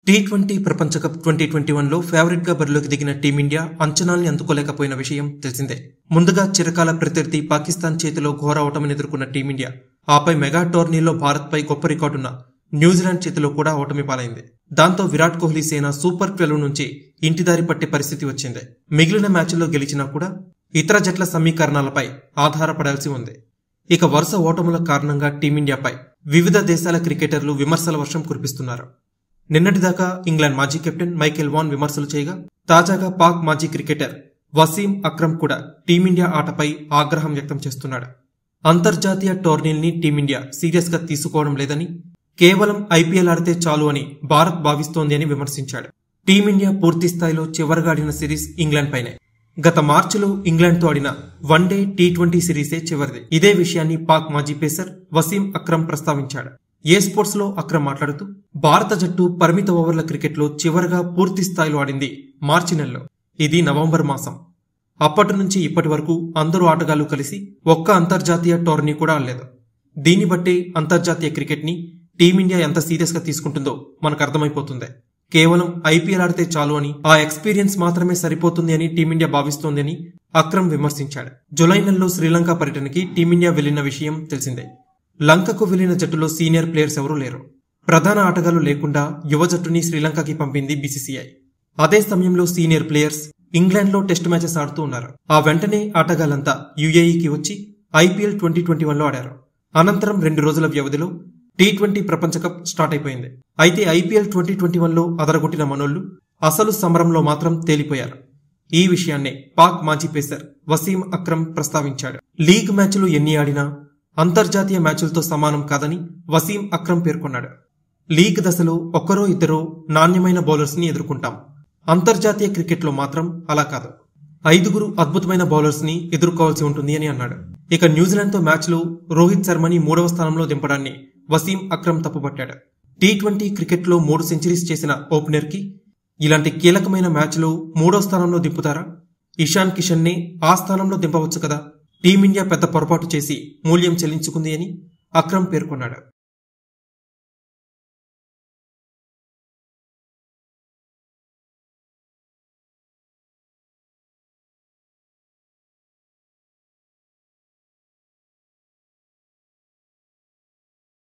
tea twenty ప్రపంచ cup twenty twenty వన్లో ఫేవరెట్గా బరిలోకి దిగిన టీమిండియా అంచనాల్ని అందుకోలేకపోయిన విషయం తెలిసిందే ముందుగా చిరకాల ప్రత్యర్థి పాకిస్తాన్ చేతిలో ఘోర ఓటమిని ఎదుర్కొన్న టీమిండియా ఆపై మెగా టోర్నీలో భారత్పై గొప్ప రికార్డున్న న్యూజిలాండ్ చేతిలో కూడా ఓటమి పాలైంది దాంతో విరాట్ కోహ్లీ సేన సూపర్ ట్వెల్వ్ నుంచి ఇంటిదారి పట్టే పరిస్థితి వచ్చింది మిగిలిన మ్యాచ్ల్లో గెలిచినా కూడా ఇతర జట్ల సమీకరణాలపై ఆధారపడాల్సి ఉంది ఇక వరుస ఓటముల కారణంగా టీమిండియాపై వివిధ దేశాల క్రికెటర్లు విమర్శల వర్షం కురిపిస్తున్నారు నిన్నటిదాకా ఇంగ్లాండ్ మాజీ కెప్టెన్ మైకెల్ వాన్ విమర్శలు చేయగా తాజాగా పాక్ మాజీ క్రికెటర్ వసీం అక్రమ్ కూడా టీమిండియా ఆటపై ఆగ్రహం వ్యక్తం చేస్తున్నాడు అంతర్జాతీయ టోర్నీల్ని టీమిండియా సీరియస్ గా తీసుకోవడం లేదని కేవలం ఐపీఎల్ ఆడితే చాలు అని భారత్ భావిస్తోంది అని విమర్శించాడు టీమిండియా పూర్తి స్థాయిలో చివరగా ఆడిన సిరీస్ ఇంగ్లాండ్ పైనే గత మార్చిలో ఇంగ్లాండ్తో ఆడిన వన్డే టీ ట్వంటీ సిరీసే చివరిది ఇదే విషయాన్ని పాక్ మాజీ పేసర్ వసీం అక్రమ్ ప్రస్తావించాడు ఏ స్పోర్ట్స్ లో అక్రమ్ మాట్లాడుతూ భారత జట్టు పరిమిత ఓవర్ల క్రికెట్లో చివరగా పూర్తి స్థాయిలో ఆడింది మార్చి నెలలో ఇది నవంబర్ మాసం అప్పటి నుంచి ఇప్పటి వరకు అందరూ ఆటగాళ్లు కలిసి ఒక్క అంతర్జాతీయ టోర్నీ కూడా ఆడలేదు దీన్ని బట్టి అంతర్జాతీయ క్రికెట్ ని టీమిండియా ఎంత సీరియస్ గా తీసుకుంటుందో మనకు అర్థమైపోతుంది కేవలం ఐపీఎల్ ఆడితే చాలు అని ఆ ఎక్స్పీరియన్స్ మాత్రమే సరిపోతుంది అని టీమిండియా భావిస్తోంది అని అక్రమ్ విమర్శించాడు జులై నెలలో శ్రీలంక పర్యటనకి టీమిండియా వెళ్లిన విషయం తెలిసిందే లంకకు వెళ్లిన జట్టులో సీనియర్ ప్లేయర్స్ ఎవరూ లేరు ప్రధాన ఆటగాళ్లు లేకుండా యువ జట్టుని శ్రీలంకకి పంపింది బీసీసీఐ అదే సమయంలో సీనియర్ ప్లేయర్స్ ఇంగ్లాండ్ లో టెస్ట్ మ్యాచెస్ ఆడుతూ ఉన్నారు ఆ వెంటనే ఆటగాళ్లంతా యుఏఈకి వచ్చి ఐపీఎల్ ట్వంటీ ట్వంటీ వన్లో ఆడారు అనంతరం రెండు రోజుల వ్యవధిలో టీ ట్వంటీ ప్రపంచ కప్ స్టార్ట్ అయిపోయింది అయితే ఐపీఎల్ ట్వంటీ ట్వంటీ వన్లో అదరగొట్టిన మనోళ్లు అసలు సమరంలో మాత్రం తేలిపోయారు ఈ విషయాన్నే పాక్ మాజీ పేసర్ వసీం అక్రమ్ ప్రస్తావించాడు లీగ్ మ్యాచ్లు ఎన్ని ఆడినా అంతర్జాతీయ మ్యాచ్లతో సమానం కాదని వసీం అక్రమ్ పేర్కొన్నాడు లీగ్ దశలో ఒక్కరో ఇద్దరో నాణ్యమైన బౌలర్స్ ని ఎదుర్కొంటాం అంతర్జాతీయ క్రికెట్లో మాత్రం అలా కాదు ఐదుగురు అద్భుతమైన బౌలర్స్ ని ఎదుర్కోవాల్సి ఉంటుంది అని అన్నాడు ఇక న్యూజిలాండ్ తో మ్యాచ్ లో రోహిత్ శర్మని మూడవ స్థానంలో దింపడాన్ని వసీం అక్రమ్ తప్పుపట్టాడు టీ ట్వంటీ క్రికెట్ లో మూడు సెంచరీస్ చేసిన ఓపెనర్ కి ఇలాంటి కీలకమైన మ్యాచ్ లో మూడో స్థానంలో దింపుతారా ఇషాన్ కిషన్ ని ఆ స్థానంలో దింపవచ్చు కదా టీమిండియా పెద్ద పొరపాటు చేసి మూల్యం చెల్లించుకుంది అని అక్రమ్ పేర్కొన్నాడు